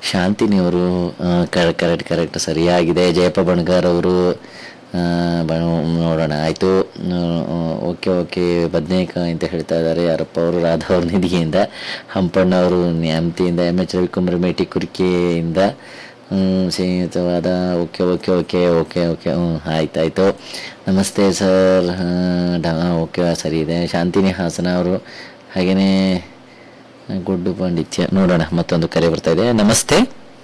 ಶಾಂತಿನಿ ಅವರು correct correct ಸರಿಯಾಗಿದೆ ಜಯಪ್ಪ ಬಣಗಾರ್ ಅವರು ಆ, ಬಣ ನೋಡೋಣ ಆಯಿತು ಓಕೆ ಓಕೆ ಬದನೇಕಾಯಿ ಅಂತ ಹೇಳ್ತಾ ಇದ್ದಾರೆ ಯಾರಪ್ಪ ಅವರು ರಾಧವ್ರ ನಿಧಿಯಿಂದ ಹಂಪಣ್ಣ ಅವರು ನ್ಯಾಮತಿಯಿಂದ ಎಮ್ ಎಚ್ ರವಿಕುಮಾರ್ ಮೇಟಿ ಕುರಿಕೆಯಿಂದ ಹ್ಮ್, ಸೀಮಿತವಾದ okay okay okay okay okay ಹ್ಞೂ ಆಯ್ತು ಆಯಿತು ನಮಸ್ತೆ ಸರ್ ಓಕೆ ಸರಿ ಇದೆ ಶಾಂತಿನಿ ಹಾಸನ ಅವರು ಹಾಗೆಯೇ ಗುಡ್ಡು ಪಾಂಡಿತ್ಯ ನೋಡೋಣ ಮತ್ತೊಂದು ಕರೆ ಬರ್ತಾ ಇದೆ ನಮಸ್ತೆ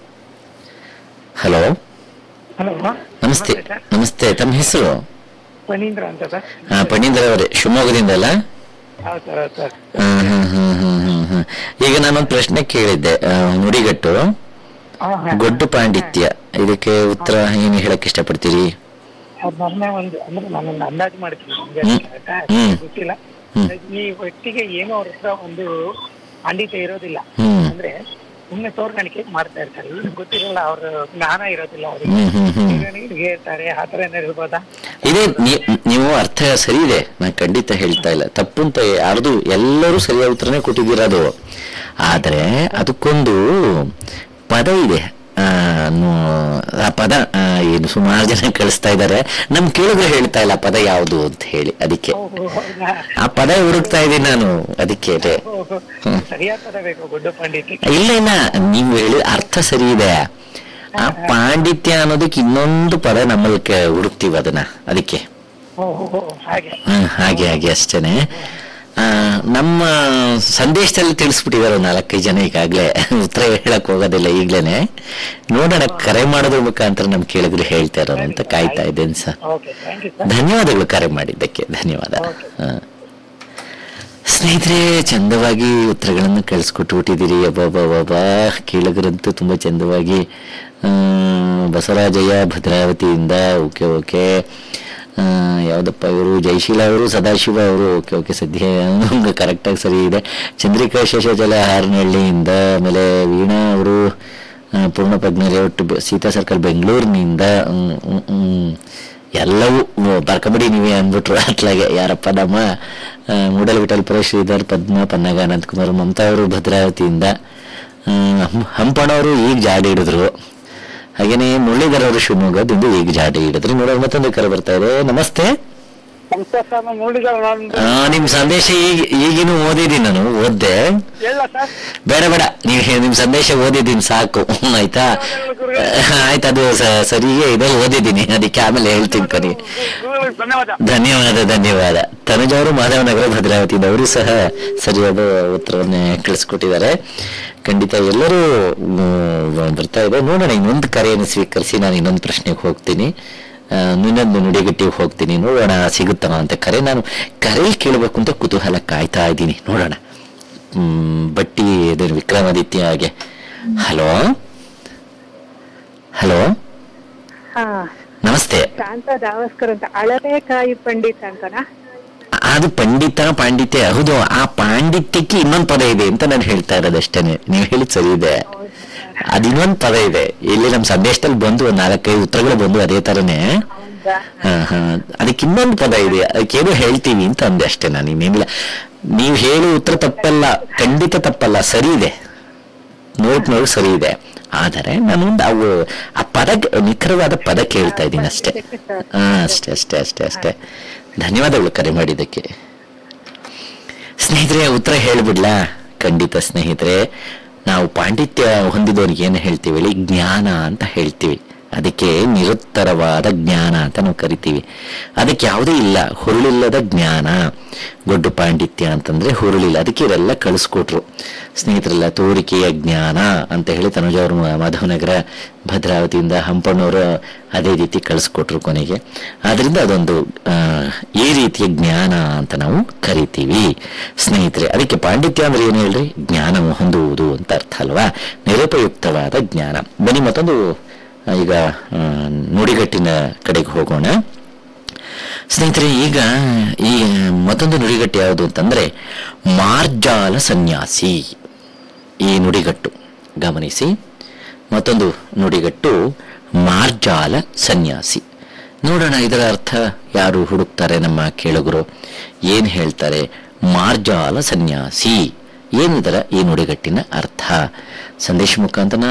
ಹಲೋ ಹಲೋ ನಮಸ್ತೆ ನಮಸ್ತೆ ತಮ್ಮ ಹೆಸರು ಫಣೀಂದ್ರ ಅಂತ ಸರ್ ಹಾ ಪಣೀಂದ್ರ ಅವರೇ ಶಿವಮೊಗ್ಗದಿಂದ ಅಲ್ಲ ಹೌದು ಸರ್ ಹೌದು ಸರ್ ಹ್ಮ್, ಹ್ಮ್, ಹ್ಮ್, ಹ್ಮ್, ಹ್ಮ್, ಹ್ಮ್. ಈಗ ನಾನೊಂದು ಪ್ರಶ್ನೆ ಕೇಳಿದ್ದೆ ಆ, ನುಡಿಗಟ್ಟು ಹಾ ಹಾ ಗೊಡ್ಡು ಪಾಂಡಿತ್ಯ ಇದಕ್ಕೆ ಉತ್ತರ ಏನು ಹೇಳಕ್ ಇಷ್ಟಪಡ್ತೀರಿ ಅದು ನನ್ನ ಒಂದು ಅಂದ್ರೆ ನಾನೊಂದು ಅಂದಾಜು ಮಾಡ್ತೀನಿ ನಿಮ್ಗೆ ಹ್ಮ್. ಆಯ್ತಾ? ಹ್ಮ್. ಗೊತ್ತಿಲ್ಲ ಹ್ಮ್. ಈ ವ್ಯಕ್ತಿಗೆ ಏನೋ ಅವ್ರ ಹತ್ರ ಒಂದು ಪಾಂಡಿತ್ಯ ಇರೋದಿಲ್ಲ ಹ್ಮ್. ಅಂದ್ರೆ ಸುಮ್ಮನೆ ತೋರ್ಗಾಣಿಕೆ ಮಾಡ್ತಾ ಇರ್ತಾರೆ ಈಗ ಗೊತ್ತಿರಲ್ಲ ಅವ್ರ ಜ್ಞಾನ ಇರೋದಿಲ್ಲ ಅವ್ರಿಗೆ ಹ್ಮ್ ಹ್ಮ್ ಹ್ಮ್ ಈಗ ನೀವು ಹೇಳ್ತಾರೆ ಆ ಥರ ಏನಾರು ಇರ್ಬೋದಾ ಇದೇ ನೀ- ನೀವು ಅರ್ಥ ಸರಿ ಇದೆ ನಾನು ಖಂಡಿತ ಹೇಳ್ತಾ ಇಲ್ಲ ತಪ್ಪು ಅಂತ ಯಾರ್ದು ಎಲ್ಲರೂ ಸರಿಯಾದ ಉತ್ತರನೇ ಕೊಟ್ಟಿದ್ದೀರದು ಆದ್ರೆ ಅದಕ್ಕೊಂದು ಪದ ಇದೆ ಆ, ನು- ಆ ಪದ ಆ, ಏನು ಸುಮಾರು ಜನ ಕಳಿಸ್ತಾ ಇದ್ದಾರೆ ನಮ್ ಕೇಳಿದ್ರೆ ಹೇಳ್ತಾ ಇಲ್ಲ ಆ ಪದ ಯಾವುದು ಅಂತ ಹೇಳಿ ಅದಕ್ಕೆ ಓಹೋ, ಹೌದಾ? ಆ ಪದ ಹುಡುಕ್ತಾ ಇದ್ದೀನಿ ನಾನು ಅದಕ್ಕೆ ಓಹೋ, ಸರಿಯಾದ ಪದ ಬೇಕು ಗುಡ್ಡ ಪಾಂಡಿತ್ಯ ಇಲ್ಲ ಇಲ್ಲ ನೀವು ಹೇಳಿದ ಅರ್ಥ ಸರಿ ಇದೆ ಆ ಪಾಂಡಿತ್ಯ ಅನ್ನೋದಕ್ಕೆ ಇನ್ನೊಂದು ಪದ ನಮ್ಮಲ್ಲಿ ಕೆ- ಹುಡುಕ್ತೀವಿ ಅದನ್ನ ಅದಕ್ಕೆ ಓಹೋ ಹಾಗೆ ಹ್ಮ್, ಹಾಗೆ ಹಾಗೆ ಅಷ್ಟೇನೆ ಆ, ನಮ್ಮ ಸಂದೇಶದಲ್ಲಿ ತಿಳಿಸ್ಬಿಟ್ಟಿದ್ದಾರೆ ಒಂದು ನಾಲ್ಕೈದು ಜನ ಈಗಾಗಲೇ ಉತ್ತರ ಹೇಳಕ್ ಹೋಗೋದಿಲ್ಲ ಈಗ್ಲೇನೆ ನೋಡೋಣ ಕರೆ ಮಾಡೋದ್ರ ಮುಖಾಂತರ ನಮ್ ಕೇಳಿದ್ರು ಹೇಳ್ತಾ ಇರೋರು ಅಂತ ಕಾಯ್ತಾ ಇದ್ದೇನೆ sir okay thank you sir ಧನ್ಯವಾದಗಳು ಕರೆ ಮಾಡಿದ್ದಕ್ಕೆ ಧನ್ಯವಾದ Okay. ಹ. ಸ್ನೇಹಿತರೆ ಚಂದವಾಗಿ ಉತ್ತರಗಳನ್ನು ಕಳಿಸ್ಕೊಟ್ಟು ಬಿಟ್ಟಿದ್ದೀರಿ ಅಬ್ಬಬ್ಬಬ್ಬ ಕೇಳಿದ್ರಂತೂ ತುಂಬ ಚಂದವಾಗಿ ಆ, ಬಸವರಾಜಯ್ಯ ಭದ್ರಾವತಿಯಿಂದ ಓಕೆ ಓಕೆ ಆ, ಯಾವುದಪ್ಪ ಇವರು ಜಯಶೀಲ ಅವರು ಸದಾಶಿವ ಅವರು ಓಕೆ ಓಕೆ ಸದ್ಯ ಕರೆಕ್ಟಾಗಿ ಸರಿ ಇದೆ ಚಂದ್ರಿಕಾ ಶೇಷಾಚಲ ಹಾರನಹಳ್ಳಿಯಿಂದ ಆಮೇಲೆ ವೀಣಾ ಅವರು ಆ, ಪೂರ್ಣ ಪ್ರಜ್ಞೆ ಲೇಔಟ್ ಬ- ಸೀತಾ ಸರ್ಕಲ್ ಬೆಂಗಳೂರಿನಿಂದ ಹ್ಮ್, ಹ್ಮ್, ಹ್ಮ್. ಎಲ್ಲವೂ ಬರ್ಕಬಿಡಿ ನೀವೇ ಅಂದ್ಬಿಟ್ರು ಅತ್ಲಾಗೆ ಯಾರಪ್ಪ ನಮ್ಮ ಆ, ಮೂಡಲ್ ವಿಠಲ್ಪುರ ಶ್ರೀಧರ್ ಪದ್ಮ ಪನ್ನಗ ಅನಂತಕುಮಾರ್ ಮಮತಾ ಅವರು ಭದ್ರಾವತಿಯಿಂದ ಆ, ಹಂ- ಹಂಪಣ್ಣವರು ಈಗ ಜಾಡಿ ಹಿಡಿದ್ರು ಹಾಗೇನೆ ಮುರಳೀಧರ್ ಅವರು ಶಿವಮೊಗ್ಗದಿಂದ ಈಗ ಜಾಡಿ ಹಿಡಿದ್ರು ನೋಡೋಣ ಮತ್ತೊಂದು ಕರೆ ಬರ್ತಾ ಇದೆ ನಮಸ್ತೆ ನಮಸ್ತೆ ಸರ್ ನಾನು ನೋಡಿದ ನಾನು ಆ, ನಿಮ್ ಸಂದೇಶ ಈಗ ಈಗಿನೂ ಓದಿದ್ದೀನಿ ನಾನು ಓದ್ದೆ ಹೇಳ ಸರ್ ಬೇಡ ಬೇಡ ನೀವು ನಿಮ್ ಸಂದೇಶ ಓದಿದ್ದೀನಿ ಸಾಕು ಆಯ್ತಾ ಆಯ್ತು ಅದು ಸ- ಸರಿಗೆ ಇದೆ ಓದಿದ್ದೀನಿ ಅದಕ್ಕೆ ಆಮೇಲೆ ಹೇಳ್ತೀನಿ ಕೊನೆ ಧನ್ಯವಾದ ಧನ್ಯವಾದ ಧನ್ಯವಾದ ತನುಜ್ ಅವರು ಮಾಧವನಗರ ಭದ್ರಾವತಿಯಿಂದ ಅವರು ಸಹ ಸರಿಯಾದ ಉತ್ತರವನ್ನೇ ಕಳಿಸ್ಕೊಟ್ಟಿದ್ದಾರೆ ಖಂಡಿತ ಎಲ್ಲರೂ ಮ್, ಬರ್ತಾ ಇದೆ ನೋಡೋಣ ಇನ್ನೊಂದು ಕರೆಯನ್ನು ಸ್ವೀಕರಿಸಿ ನಾನು ಇನ್ನೊಂದು ಪ್ರಶ್ನೆಗೆ ಹೋಗ್ತೀನಿ ಆ, ಇನ್ನೊಂದು ನುಡಿಗಟ್ಟಿಗೆ ಹೋಗ್ತೀನಿ ನೋಡೋಣ ಸಿಗುತ್ತವ ಅಂತ ಕರೆ ನಾನು ಕರೆ ಕೇಳಬೇಕು ಅಂತ ಕುತೂಹಲ ಕಾಯ್ತಾ ಇದ್ದೀನಿ ನೋಡೋಣ ಹ್ಮ್, ಬಟ್ಟಿ ಇದೇನು ವಿಕ್ರಮಾದಿತ್ಯ ಹಾಗೆ ಹಲೋ ಹಲೋ ಹಾ ನಮಸ್ತೆ ಶಾಂತ ದಾವಸ್ಕರ್ ಅಂತ ಅಳವೆಕಾಯಿ ಪಂಡಿತ್ ಅಂತನಾ ಅದು ಪಂಡಿತ ಪಾಂಡಿತ್ಯ ಹೌದು ಆ ಪಾಂಡಿತ್ಯಕ್ಕೆ ಇನ್ನೊಂದು ಪದ ಇದೆ ಅಂತ ನಾನು ಹೇಳ್ತಾ ಇರೋದಷ್ಟೇನೆ ನೀವು ಹೇಳಿದ್ ಸರಿ ಇದೆ ಅದು ಇನ್ನೊಂದು ಪದ ಇದೆ ಇಲ್ಲಿ ನಮ್ಮ ಸಂದೇಶದಲ್ಲಿ ಬಂದು ಒಂದ್ ನಾಲ್ಕೈದು ಉತ್ತರಗಳು ಬಂದು ಅದೇ ತರನೇ ಹೌದಾ ಹಾ ಹಾ ಅದಕ್ಕೆ ಇನ್ನೊಂದು ಪದ ಇದೆ ಅದಕ್ಕೇನು ಹೇಳ್ತೀವಿ ಅಂತ ಅಂದೆ ಅಷ್ಟೇ ನಾನು ಇನ್ನೇನಿಲ್ಲ ನೀವು ಹೇಳಿ ಉತ್ತರ ತಪ್ಪಲ್ಲ ಖಂಡಿತ ತಪ್ಪಲ್ಲ ಸರಿ ಇದೆ ನೋಟ್ ನೋಡಿ ಸರಿ ಇದೆ ಆದರೆ ನಾನು ಒಂದು ಅವು ಆ ಪದ ನಿಖರವಾದ ಪದ ಕೇಳ್ತಾ ಇದ್ದೀನಿ ಅಷ್ಟೇ ಹಾ ಅಷ್ಟೇ ಅಷ್ಟೇ ಅಷ್ಟೇ ಅಷ್ಟೇ ಧನ್ಯವಾದಗಳು ಕರೆ ಮಾಡಿದ್ದಕ್ಕೆ ಸ್ನೇಹಿತರೆ ಉತ್ತರ ಹೇಳ್ಬಿಡ್ಲಾ ಖಂಡಿತ ಸ್ನೇಹಿತರೆ ನಾವು ಪಾಂಡಿತ್ಯ ಹೊಂದಿದವ್ರಿಗೆ ಏನು ಹೇಳ್ತೀವಿ ಹೇಳಿ ಜ್ಞಾನ ಅಂತ ಹೇಳ್ತೀವಿ ಅದಕ್ಕೆ ನಿರುತ್ತರವಾದ ಜ್ಞಾನ ಅಂತ ನಾವು ಕರಿತೀವಿ ಅದಕ್ಕೆ ಯಾವುದೇ ಇಲ್ಲ ಹುರುಳಿಲ್ಲದ ಜ್ಞಾನ ಗೊಡ್ಡು ಪಾಂಡಿತ್ಯ ಅಂತಂದ್ರೆ ಹುರುಳಿಲ್ಲ ಅದಕ್ಕೆ ಇವರೆಲ್ಲ ಕಳಿಸ್ಕೊಟ್ರು ಸ್ನೇಹಿತರೆಲ್ಲ ತೋರಿಕೆಯ ಜ್ಞಾನ ಅಂತ ಹೇಳಿ ತನುಜ ಅವರು ಮಾಧವನಗರ ಭದ್ರಾವತಿಯಿಂದ ಹಂಪಣ್ಣವರು ಅದೇ ರೀತಿ ಕಳಿಸ್ಕೊಟ್ರು ಕೊನೆಗೆ ಆದ್ರಿಂದ ಅದೊಂದು ಆ, ಈ ರೀತಿಯ ಜ್ಞಾನ ಅಂತ ನಾವು ಕರಿತೀವಿ ಸ್ನೇಹಿತರೆ ಅದಕ್ಕೆ ಪಾಂಡಿತ್ಯ ಅಂದ್ರೆ ಏನು ಹೇಳ್ರಿ ಜ್ಞಾನ ಹೊಂದುವುದು ಅಂತ ಅರ್ಥ ಅಲ್ವಾ ನಿರುಪಯುಕ್ತವಾದ ಜ್ಞಾನ ಬನ್ನಿ ಮತ್ತೊಂದು ಆ, ಈಗ ಆ, ನುಡಿಗಟ್ಟಿನ ಕಡೆಗೆ ಹೋಗೋಣ ಸ್ನೇಹಿತರೆ ಈಗ ಈ ಮತ್ತೊಂದು ನುಡಿಗಟ್ಟು ಯಾವುದು ಅಂತಂದ್ರೆ ಮಾರ್ಜಾಲ ಸನ್ಯಾಸಿ ಈ ನುಡಿಗಟ್ಟು ಗಮನಿಸಿ ಮತ್ತೊಂದು ನುಡಿಗಟ್ಟು ಮಾರ್ಜಾಲ ಸನ್ಯಾಸಿ ನೋಡೋಣ ಇದರ ಅರ್ಥ ಯಾರು ಹುಡುಕ್ತಾರೆ ನಮ್ಮ ಕೇಳುಗರು ಏನ್ ಹೇಳ್ತಾರೆ ಮಾರ್ಜಾಲ ಸನ್ಯಾಸಿ ಏನಿದರ ಈ ನುಡಿಗಟ್ಟಿನ ಅರ್ಥ ಸಂದೇಶ ಮುಖಾಂತರ